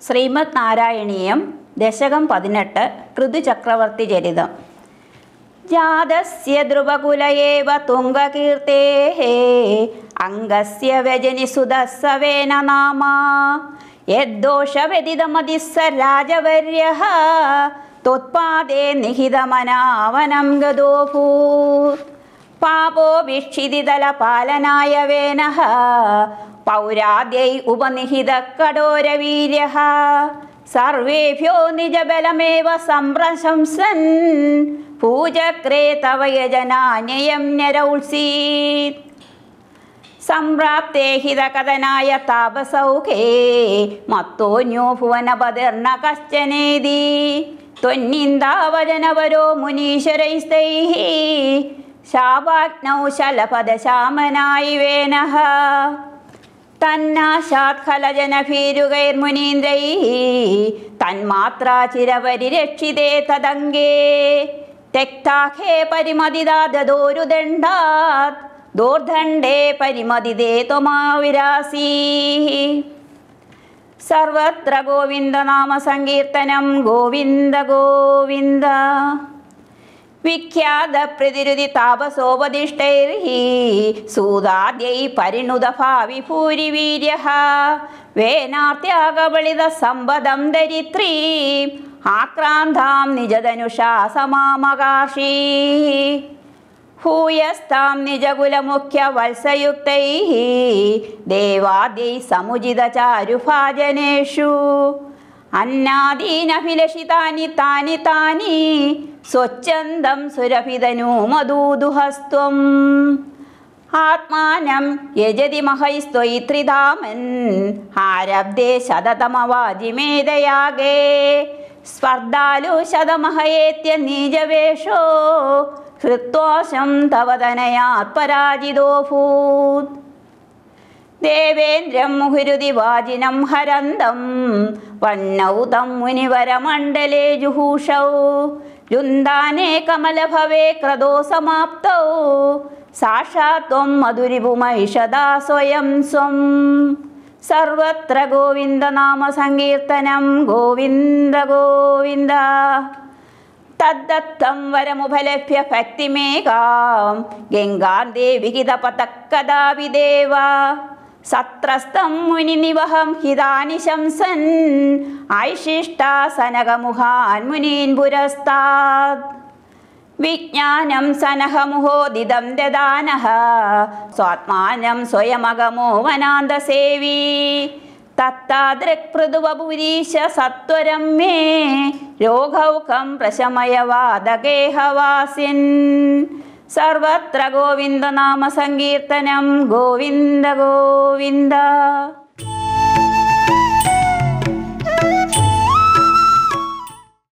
ശ്രീമദ് നാരായണീയം ദശകം പതിനെട്ട് ഋതുചക്രവർത്തി ചരിതം ജാതസ്യ ധ്രുവകുലയേവ തുംഗകീർത്തേः അംഗസ്യ വ്യജനിസുതസ്സവേന നാമ യദ്ദോഷവ്യതിതമതിः स രാജവര്യः त्वत्पादे निहितमनावनं गतोऽभूत् പാപോ വിക്ഷിതിതലപാലനായ വേനഃ പൗരാദ്യൈ ഉപനിഹിത കഠോരവീര്യ സർവേഭ്യോ നിജബലമേവ സംപ്രശംസൻ പൂജക്രേ തവ യജനാന്യയം നരൗത്സീത് സംപ്രാപ്തേ ഹിതകഥനായ താപസൗഖേ മത്തോന്യോ ഭുവനപതിർണ കശ്ചനേതി ത്വന്നിന്ദാവചനവരോ മുനീശ്വരൈസ്തൈः ശാപാഗ്നൗ ശലപദശാമനായി വേനഃ തന്നാശാത്ഖലജനഭീരുകൈർമുനീന്ദ്രൈः തന്മാത്രാ ചിരപരിരക്ഷിതേ തദംഗേ തെക്താഖേ പരിമതിദാ ദദോരുദണ്ഡാത് ദോർദണ്ഡേ പരിമതിദേ ത്വമാവിരാസീ സർവത്ര ഗോവിന്ദനാമ സങ്കീർത്തനം ഗോവിന്ദ ഗോവിന്ദ വിഖ്യാത പ്രതിരുതി താപസോപദിഷ്ടൈർഹി സൂതാദ്യൈ പരിണുത ഭാവി ഭൂരിവീര്യ വേനാർത്യാകബളിത സമ്പദം ദരിത്രീ ആക്രാന്താം നിജധനുഷാ സമാമകാശീ ഭൂയസ്താം നിജകുലമുഖ്യ വത്സയുക്തൈः ദേവാദ്യൈ സമുചിതചാരുഭാജനേഷു അന്നാദീനഭിലഷിതാനി താനി താനി സ്വച്ഛന്തം സുരഭിതനു മധൂദുഹസ്ത്വം ആത്മാനം യജതി മഹൈസ്ത്വയി ത്രിധാമൻ ആരബ്ധേ ശതതമവാജിമേതയാഗേ സ്പർദ്ധാലു ശതമഹയേത്യ നീജവേഷോ ഹൃത്വാശം തവ തനയാത് പരാജിതോഭൂത് ദേവേന്ദ്രം മുഹുരുതി വാജിനം ഹരന്തം വന്നൗ തം മുനിവരമണ്ഡലേ ജുഹൂഷൗ രുന്ദാനേ കമലഭവേ ക്രതോ സമാപ്തൗ സാക്ഷാത് ത്വം മധുരിപുമൈഷദാ സ്വയം സ്വം സർവത്ര ഗോവിന്ദനാമ സങ്കീർത്തനം ഗോവിന്ദ ഗോവിന്ദ തദ്ദത്തം വരമുപലഭ്യ ഭക്തിമേകാം ഗംഗാന്തേ വിഹിതപതക്കദാവി ദേവ സത്രസ്തം മുനിനിവഹം ഹിതാനി ശംസൻ ഐശിഷ്ടാസനകമുഹാൻ മുനീൻ പുരസ്താത് വിജ്ഞാനം സനഹമുഹോദിതം ദദാനഃ സ്വാത്മാനം സ്വയമഗമോ വനാന്തസേവീ തത്താദൃക്പൃതുവപുരീശ സത്വരം മേ രോഗൗഖം പ്രശമയവാദഗേഹവാസിൻ സർവത്ര ഗോവിന്ദനാമ സങ്കീർത്തനം ഗോവിന്ദ ഗോവിന്ദ